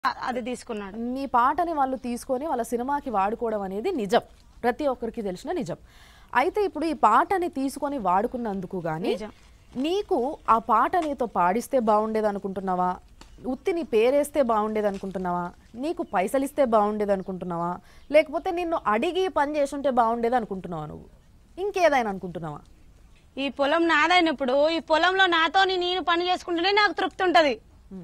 అది తీసుకున్నాడు నీ పాటని వాళ్ళు తీసుకొని వాళ్ళ సినిమాకి వాడుకోవడం అనేది నిజం ప్రతి ఒక్కరికి తెలిసిన నిజం అయితే ఇప్పుడు ఈ పాటని తీసుకొని వాడుకున్నందుకు గానీ నిజం. నీకు ఆ పాట నీతో పాడిస్తే బాగుండేది అనుకుంటున్నావా ఉత్తి నీ పేరేస్తే బాగుండేది అనుకుంటున్నావా నీకు పైసలు ఇస్తే బాగుండేది అనుకుంటున్నావా లేకపోతే నిన్ను అడిగి పని చేసుంటే బాగుండేది అనుకుంటున్నావా నువ్వు ఇంకేదైనా అనుకుంటున్నావా ఈ పొలం నాదైనప్పుడు ఈ పొలంలో నాతోని నేను పని చేసుకుంటేనే నాకు తృప్తి ఉంటది ఉమ్.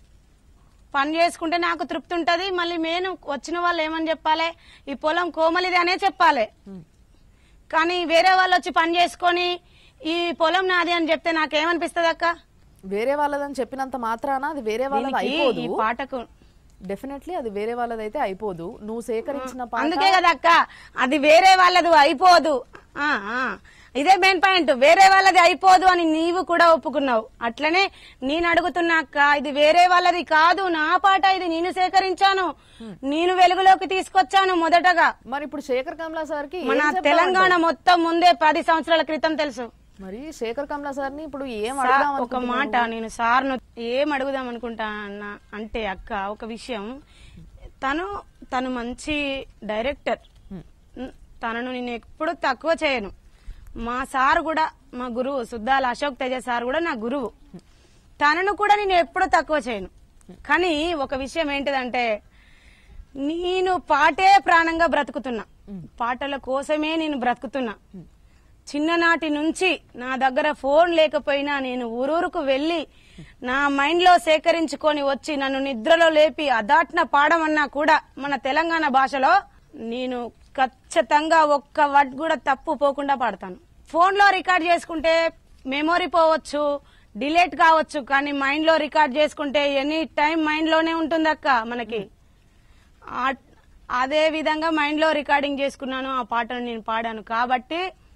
పని చేసుకుంటే నాకు తృప్తి ఉంటది మళ్ళీ నేను వచ్చిన వాళ్ళు ఏమని చెప్పాలి ఈ పొలం కోమలిది అనే చెప్పాలి ఉమ్. కానీ వేరే వాళ్ళు వచ్చి పని చేసుకొని ఈ పొలం నాది అని చెప్తే నాకేమనిపిస్తుంది అక్క వేరే వాళ్ళదని చెప్పినంత మాత్రాన అది వేరే వాళ్ళది దీనికి అయిపోదు ఈ పాటకు డెఫినెట్లీ అది వేరే వాళ్ళదైతే అయిపోదు నువ్వు సేకరించిన పాట అందుకే కదా అక్క అది వేరే వాళ్ళది అయిపోదు ఆ, ఆ. ఇదే మెయిన్ పాయింట్ వేరే వాళ్ళది అయిపోదు అని నీవు కూడా ఒప్పుకున్నావు అట్లనే నేను అడుగుతున్నా అక్క ఇది వేరే వాళ్ళది కాదు నా పాట ఇది నేను సేకరించాను నేను వెలుగులోకి తీసుకొచ్చాను మొదటగా మరి ఇప్పుడు శేఖర్ కమలా సార్ కి మన తెలంగాణ మొత్తం ముందే పది సంవత్సరాల క్రితం తెలుసు మరి శేఖర్ కమలా సార్ ని ఇప్పుడు ఏం సార్, అడగాం ఒక మాట నేను సార్ను ఏం అడుగుదాం అనుకుంటా అన్న అంటే అక్క ఒక విషయం తను తను మంచి డైరెక్టర్ ఉమ్, తనను నేను ఎప్పుడు తక్కువ చేయను మా సార్ కూడా మా గురువు సుద్దాల అశోక్ తేజ సార్ కూడా నా గురువు తనను కూడా నేను ఎప్పుడు తక్కువ చేయను కానీ ఒక విషయం ఏంటిదంటే నేను పాటే ప్రాణంగా బ్రతుకుతున్నా పాటల కోసమే నేను బ్రతుకుతున్నా చిన్ననాటి నుంచి నా దగ్గర ఫోన్ లేకపోయినా నేను ఊరూరుకు వెళ్లి నా మైండ్ లో సేకరించుకొని వచ్చి నన్ను నిద్రలో లేపి అదాట్న పాడమన్నా కూడా మన తెలంగాణ భాషలో నేను ఖచ్చితంగా ఒక్క వర్డ్ కూడా తప్పు పోకుండా పాడతాను ఫోన్ లో రికార్డ్ చేసుకుంటే మెమొరీ పోవచ్చు డిలేట్ కావచ్చు కానీ మైండ్ లో రికార్డ్ చేసుకుంటే ఎనీ టైం మైండ్ లోనే ఉంటుంది అక్క మనకి ఆ- అదే విధంగా మైండ్ లో రికార్డింగ్ చేసుకున్నాను ఆ పాటను నేను పాడాను కాబట్టి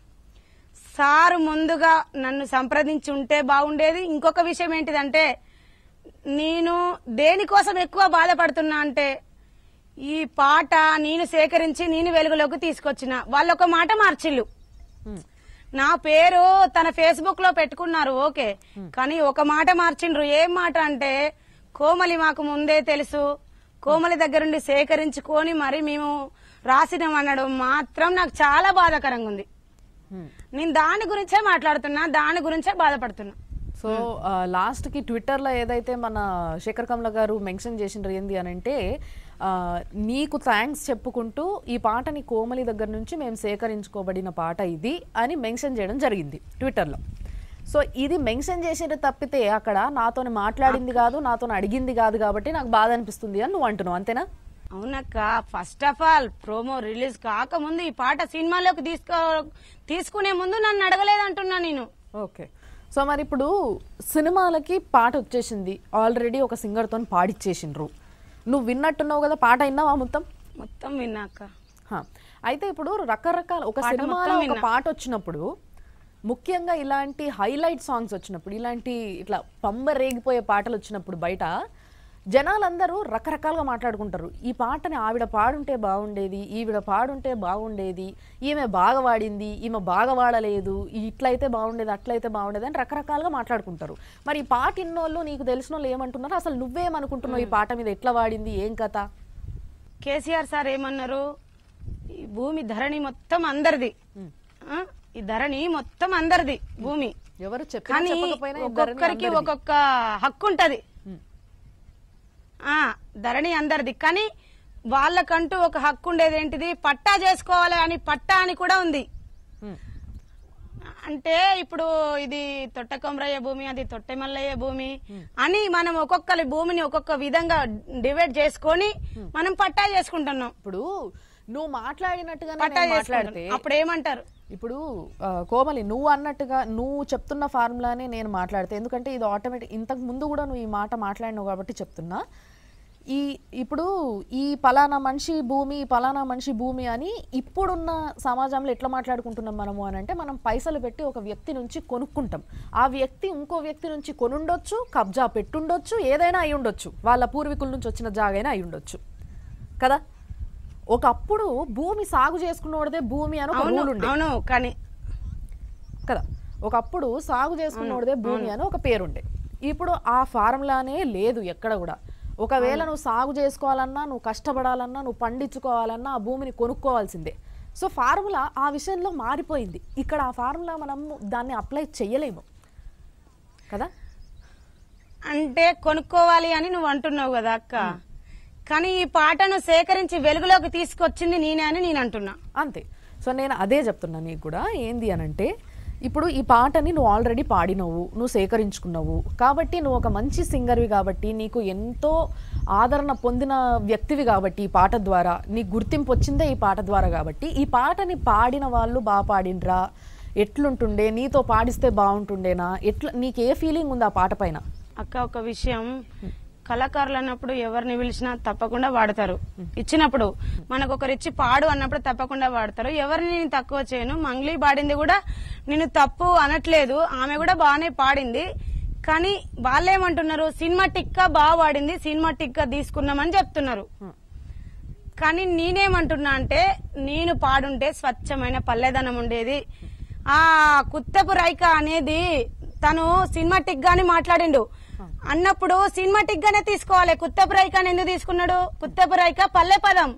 సారు ముందుగా నన్ను సంప్రదించి ఉంటే బాగుండేది ఇంకొక విషయం ఏంటిదంటే నేను దేనికోసం ఎక్కువ బాధపడుతున్నా అంటే ఈ పాట నేను సేకరించి నేను వెలుగులోకి తీసుకొచ్చిన వాళ్ళు ఒక మాట మార్చిల్లు ఉమ్. నా పేరు తన ఫేస్బుక్ లో పెట్టుకున్నారు ఓకే కానీ ఒక మాట మార్చిండ్రు ఏం మాట అంటే కోమలి మాకు ముందే తెలుసు కోమలి దగ్గరుండి సేకరించుకొని మరి మేము రాసినాం అనడం మాత్రం నాకు చాలా బాధాకరంగా ఉంది ఉమ్. నేను దాని గురించే మాట్లాడుతున్నా దాని గురించే బాధపడుతున్నా సో లాస్ట్ కి ట్విట్టర్ లో ఏదైతే మన శేఖర్ కమల గారు మెన్షన్ చేసిండ్రు ఏంది అని అంటే ఆ, నీకు థ్యాంక్స్ చెప్పుకుంటూ ఈ పాటని కోమలి దగ్గర నుంచి మేము సేకరించుకోబడిన పాట ఇది అని మెన్షన్ చేయడం జరిగింది ట్విట్టర్లో సో ఇది మెన్షన్ చేసిండ్రు తప్పితే అక్కడ నాతో మాట్లాడింది కాదు నాతో అడిగింది కాదు కాబట్టి నాకు బాధ అనిపిస్తుంది అని నువ్వు అంటున్నావు అంతేనా అవునక్క first of all promo release కాకముందు ఈ పాట సినిమాలోకి తీసుకో తీసుకునే ముందు నన్ను అడగలేదంటున్నా నేను ఓకే సో మరి ఇప్పుడు సినిమాలకి పాట వచ్చేసింది ఆల్రెడీ ఒక సింగర్తో పాడిచ్చేసిండ్రు నువ్వు విన్నట్టున్నావు కదా పాట విన్నావా మొత్తం మొత్తం విన్నాక హా. అయితే ఇప్పుడు రకరకాల ఒక పాట సినిమాలో మొత్తం ఒక విన్నా. పాట వచ్చినప్పుడు ముఖ్యంగా ఇలాంటి హైలైట్ సాంగ్స్ వచ్చినప్పుడు ఇలాంటి ఇట్లా పంబ రేగిపోయే పాటలు వచ్చినప్పుడు బయట జనాలందరూ రకరకాలుగా మాట్లాడుకుంటారు ఈ పాటని ఆవిడ పాడుంటే బాగుండేది ఈవిడ పాడుంటే బాగుండేది ఈమె బాగా వాడింది ఈమె బాగా వాడలేదు ఈ ఇట్లయితే బాగుండేది అట్లయితే బాగుండేది అని రకరకాలుగా మాట్లాడుకుంటారు మరి ఈ పాట ఇన్నోళ్ళు నీకు తెలిసిన వాళ్ళు ఏమంటున్నారు అసలు నువ్వేమనుకుంటున్నావు ఈ పాట మీద ఎట్లా వాడింది ఏం కథ కేసీఆర్ సార్ ఏమన్నారు ఈ భూమి ధరణి మొత్తం అందరిది ఆ? ఈ ధరణి మొత్తం అందరిది భూమి ఎవరు చెప్పినా కానీ చెప్పకపోయినా ఈ ధరణి ఒక్కొక్కరికి అందరిది. ఒక్కొక్క హక్కు ఉంటది ఉమ్. ఆ ధరణి అందరిది కానీ వాళ్ళకంటూ ఒక హక్కు ఉండేది ఏంటిది పట్టా చేసుకోవాలి అని పట్టా అని కూడా ఉంది ఉమ్. అంటే ఇప్పుడు ఇది తొట్టకొమరయ్య భూమి అది తొట్టెమల్లయ్య భూమి అని మనం ఒక్కొక్కరి భూమిని ఒక్కొక్క విధంగా డివైడ్ చేసుకొని మనం పట్టా చేసుకుంటున్నాం ఇప్పుడు నువ్వు మాట్లాడినట్టుగానే పట్టా నేను మాట్లాడితే చేసుకుంటున్నాం అప్పుడు ఏమంటారు ఇప్పుడు ఆ, కోమలి నువ్వు అన్నట్టుగా నువ్వు చెప్తున్న ఫార్ములానే నేను మాట్లాడితే ఎందుకంటే ఇది ఆటోమేటిక్ ఇంతకు ముందు కూడా నువ్వు ఈ మాట మాట్లాడినావు కాబట్టి చెప్తున్నా ఈ ఇప్పుడు ఈ పలానా మనిషి భూమి ఈ పలానా మనిషి భూమి అని ఇప్పుడున్న సమాజంలో ఎట్లా మాట్లాడుకుంటున్నాం మనము అని అంటే మనం పైసలు పెట్టి ఒక వ్యక్తి నుంచి కొనుక్కుంటాం ఆ వ్యక్తి ఇంకో వ్యక్తి నుంచి కొనుండొచ్చు కబ్జా పెట్టుండొచ్చు ఏదైనా అయి ఉండొచ్చు వాళ్ళ పూర్వీకుల నుంచి వచ్చిన జాగైనా అయి ఉండొచ్చు కదా ఒకప్పుడు భూమి సాగు చేసుకున్నోడదే భూమి అని ఒక అవును రూల్ ఉండే అవును కానీ కదా ఒకప్పుడు సాగు చేసుకున్నోడదే భూమి అని ఒక పేరుండే ఇప్పుడు ఆ ఫార్ములానే లేదు ఎక్కడ కూడా ఒకవేళ నువ్వు సాగు చేసుకోవాలన్నా నువ్వు కష్టపడాలన్నా నువ్వు పండించుకోవాలన్నా ఆ భూమిని కొనుక్కోవాల్సిందే సో ఫార్ములా ఆ విషయంలో మారిపోయింది ఇక్కడ ఆ ఫార్ములా మనం దాన్ని అప్లై చేయలేము కదా అంటే కొనుక్కోవాలి అని నువ్వు అంటున్నావు కదా అక్క కానీ ఈ పాటను సేకరించి వెలుగులోకి తీసుకొచ్చింది నేనే అని నేను అంటున్నా అంతే సో నేను అదే చెప్తున్నా నీకు కూడా ఏంది అని అంటే ఇప్పుడు ఈ పాటని నువ్వు ఆల్రెడీ పాడినవు నువ్వు సేకరించుకున్నావు కాబట్టి నువ్వు ఒక మంచి సింగర్వి కాబట్టి నీకు ఎంతో ఆదరణ పొందిన వ్యక్తివి కాబట్టి ఈ పాట ద్వారా నీకు గుర్తింపు వచ్చిందే ఈ పాట ద్వారా కాబట్టి ఈ పాటని పాడిన వాళ్ళు బాగా పాడిండ్రా ఎట్లుంటుండే నీతో పాడిస్తే బాగుంటుండేనా ఎట్లా నీకు ఏ ఫీలింగ్ ఉంది ఆ పాట పైన అక్క ఒక విషయం కళాకారులు అన్నప్పుడు ఎవరిని పిలిచినా తప్పకుండా వాడతారు ఇచ్చినప్పుడు మనకు ఒకరిచ్చి పాడు అన్నప్పుడు తప్పకుండా వాడతారు ఎవరిని నేను తక్కువ చేయను మంగ్లీ పాడింది కూడా నేను తప్పు అనట్లేదు ఆమె కూడా బాగానే పాడింది కానీ వాళ్ళేమంటున్నారు సినిమా టిక్కా బాగా పాడింది సినిమా టిక్కా తీసుకున్నామని చెప్తున్నారు కానీ నేనేమంటున్నా అంటే నేను పాడుంటే స్వచ్ఛమైన పల్లెదనం ఉండేది ఆ కుత్తెపు రైక అనేది తను సినిమాటిక్ గానే మాట్లాడిండు అన్నప్పుడు సినిమాటిక్ గానే తీసుకోవాలి కుత్తెపు రైక అని ఎందుకు తీసుకున్నాడు కుత్తెపు రైక పల్లె పదం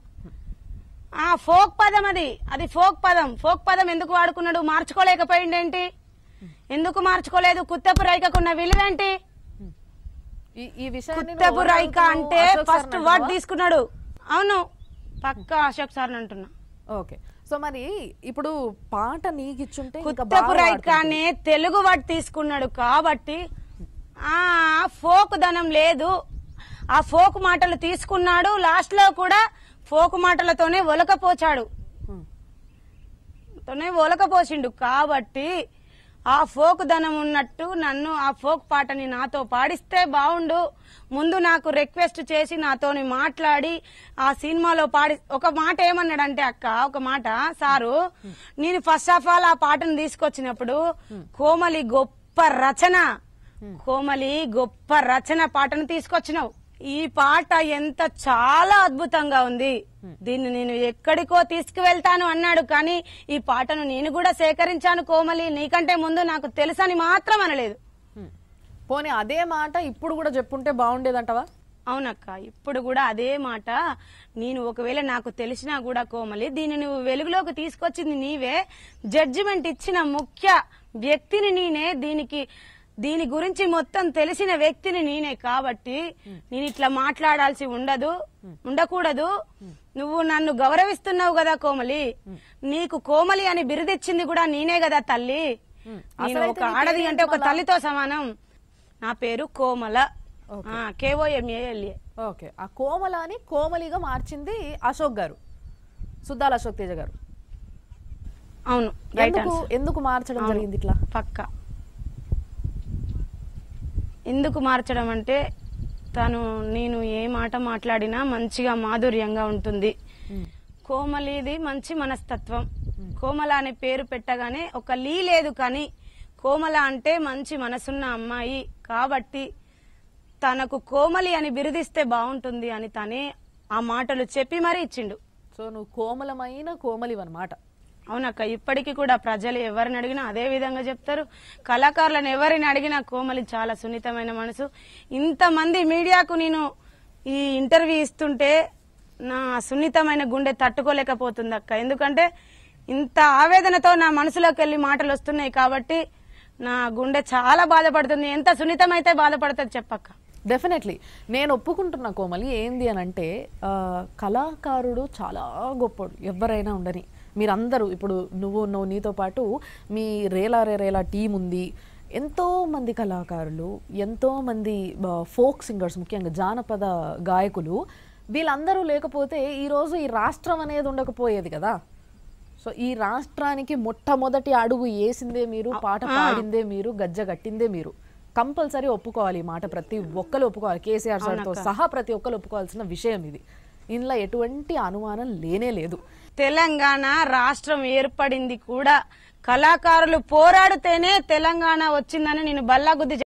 ఆ ఫోక్ పదం అది అది ఫోక్ పదం ఫోక్ పదం ఎందుకు వాడుకున్నాడు మార్చుకోలేకపోయిండేంటి ఎందుకు మార్చుకోలేదు కుత్తెపు రైకకున్న విలువేంటి ఈ ఈ విషయాన్ని నువ్వు కుత్తెపు ఎవరు రైక అడుగుతున్నావు? అంటే అశోక్ ఫస్ట్ సార్ని వర్డ్ అంటావా? తీసుకున్నాడు అవును పక్క అశోక్ సార్ అంటున్నా ఓకే సో మరి ఇప్పుడు పాట నీకు ఇచ్చుంటే ఇంకా కుత్తెపు బాగా రైక వాడుతుంటే. అనే తెలుగు వర్డ్ తీసుకున్నాడు కాబట్టి ఆ ఫోక్ ధనం లేదు ఆ ఫోక్ మాటలు తీసుకున్నాడు లాస్ట్ లో కూడా ఫోక్ మాటలతోనే ఒలకపోచాడు ఉమ్. తోనే ఒలకపోసిండు కాబట్టి ఆ ఫోక్ ధనం ఉన్నట్టు నన్ను ఆ ఫోక్ పాటని నాతో పాడిస్తే బాగుండు ముందు నాకు రిక్వెస్ట్ చేసి నాతోని మాట్లాడి ఆ సినిమాలో పాడి ఒక మాట ఏమన్నాడంటే అక్క ఒక మాట సారు నేను ఫస్ట్ ఆఫ్ ఆల్ ఆ పాటను తీసుకొచ్చినప్పుడు కోమలి గొప్ప రచన కోమలి గొప్ప రచన పాటను తీసుకొచ్చినావు ఈ పాట ఎంత చాలా అద్భుతంగా ఉంది దీన్ని నేను ఎక్కడికో తీసుకువెళ్తాను అన్నాడు కానీ ఈ పాటను నేను కూడా సేకరించాను కోమలి నీకంటే ముందు నాకు తెలుసని మాత్రం అనలేదు ఉమ్. పోనీ అదే మాట ఇప్పుడు కూడా చెప్పుంటే బాగుండేదంటవా అవునక్క ఇప్పుడు కూడా అదే మాట నేను ఒకవేళ నాకు తెలిసినా కూడా కోమలి దీన్ని నువ్వు వెలుగులోకి తీసుకొచ్చింది నీవే జడ్జిమెంట్ ఇచ్చిన ముఖ్య వ్యక్తిని నేనే దీనికి దీని గురించి మొత్తం తెలిసిన వ్యక్తిని నేనే కాబట్టి నేను ఇట్లా మాట్లాడాల్సి ఉండదు ఉండకూడదు నువ్వు నన్ను గౌరవిస్తున్నావు కదా కోమలి నీకు కోమలి అని బిరుదిచ్చింది కూడా నేనే కదా తల్లి నేను అసలైతే ఒక నీ ఆడది పేరేంటి అంటే ఒక మళ్ళా? తల్లితో సమానం నా పేరు కోమల కేఓఎంఏఎల్ఏ ఓకే ఆ కోమల అని కోమలిగా మార్చింది అశోక్ గారు సుద్దాల అశోక్ తేజ గారు అవును రైట్ ఎందుకు ఎందుకు మార్చడం జరిగింది ఇట్లా పక్క ఎందుకు మార్చడం అంటే తను నేను ఏ మాట మాట్లాడినా మంచిగా మాధుర్యంగా ఉంటుంది కోమలిది మంచి మనస్తత్వం కోమల అనే పేరు పెట్టగానే ఒక లీ లేదు కానీ కోమల అంటే మంచి మనసున్న అమ్మాయి కాబట్టి తనకు కోమలి అని బిరుదిస్తే బాగుంటుంది అని తనే ఆ మాటలు చెప్పి మరీ ఇచ్చిండు సో నువ్వు కోమలమైన కోమలివి అనమాట అవునక్క ఇప్పటికీ కూడా ప్రజలు ఎవరిని అడిగినా అదే విధంగా చెప్తారు కళాకారులను ఎవరిని అడిగినా కోమలి చాలా సున్నితమైన మనసు ఇంతమంది మీడియాకు నేను ఈ ఇంటర్వ్యూ ఇస్తుంటే నా సున్నితమైన గుండె తట్టుకోలేకపోతుంది అక్క ఎందుకంటే ఇంత ఆవేదనతో నా మనసులోకి వెళ్ళి మాటలు వస్తున్నాయి కాబట్టి నా గుండె చాలా బాధపడుతుంది ఎంత సున్నితమైతే బాధపడుతుంది చెప్పక్క డెఫినెట్లీ నేను ఒప్పుకుంటున్నా కోమలి ఏంది అని అంటే ఆ, కళాకారుడు చాలా గొప్పడు ఎవరైనా ఉండని మీరందరూ ఇప్పుడు నువ్వు నువ్వు నీతో పాటు మీ రేలా రే రేలా టీం ఉంది ఎంతో మంది కళాకారులు ఎంతో మంది ఫోక్ సింగర్స్ ముఖ్యంగా జానపద గాయకులు వీళ్ళందరూ లేకపోతే ఈరోజు ఈ రాష్ట్రం అనేది ఉండకపోయేది కదా సో ఈ రాష్ట్రానికి మొట్టమొదటి అడుగు వేసిందే మీరు పాట పాడిందే మీరు గజ్జ కట్టిందే మీరు కంపల్సరీ ఒప్పుకోవాలి ఈ మాట ప్రతి ఒక్కరు ఒప్పుకోవాలి కేసీఆర్ సార్తో సహా ప్రతి ఒక్కరు ఒప్పుకోవాల్సిన విషయం ఇది ఇందులో ఎటువంటి అనుమానం లేనే లేదు తెలంగాణ రాష్ట్రం ఏర్పడింది కూడా కళాకారులు పోరాడితేనే తెలంగాణ వచ్చిందని నేను బల్లాగుద్ది